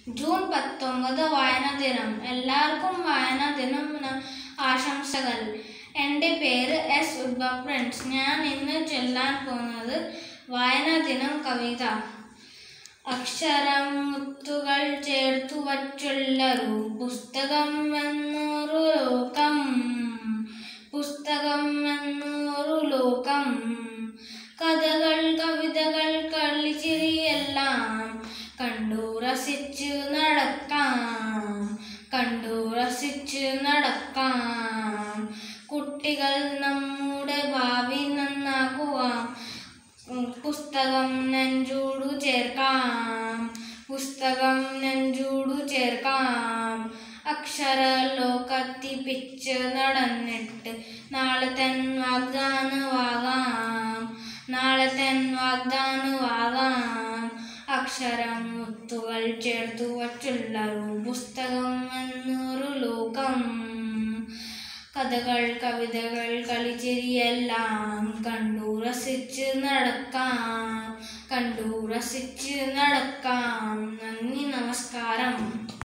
June പത്തൊമ്പത് വായനാ ദിനം എല്ലാവർക്കും വായനാ ദിനം ന- ആശംസകൾ എൻ്റെ പേര് എസ് ഉദ്ഭവ ഫ്രണ്ട്സ് ഞാൻ ഇന്ന് ചൊല്ലാൻ പോകുന്നത് വായനാ ദിനം കവിത അക്ഷരം മുത്തുകൾ ചേർത്തു വച്ചുള്ളൊരു പുസ്തകം എന്നൊരു ലോകം പുസ്തകം എന്നൊരു ലോകം കഥകൾ കവിതകൾ കളിച്ചിരിയെല്ലാം കണ്ടു രസിച്ച് നടക്കാം കണ്ടു രസിച്ച് നടക്കാം കുട്ടികൾ നമ്മുടെ ഭാവി നന്നാക്കുക ഉം, പുസ്തകം നെഞ്ചൂടു ചേർക്കാം പുസ്തകം നെഞ്ചൂടു ചേർക്കാം അക്ഷര ലോകത്തിപ്പിച്ച് നടന്നിട്ട് നാളെ തൻ വാഗ്ദാനമാകാം നാളെ തൻ വാഗ്ദാനമാകാം അക്ഷരം മുത്തുകൾ ചേർത്തു വച്ചുള്ളൊരു പുസ്തകം എന്നൊരു ലോകം കഥകൾ കവിതകൾ കളിച്ചിരിയെല്ലാം കണ്ടു രസിച്ച് നടക്കാം കണ്ടു രസിച്ച് നടക്കാം നന്ദി നമസ്കാരം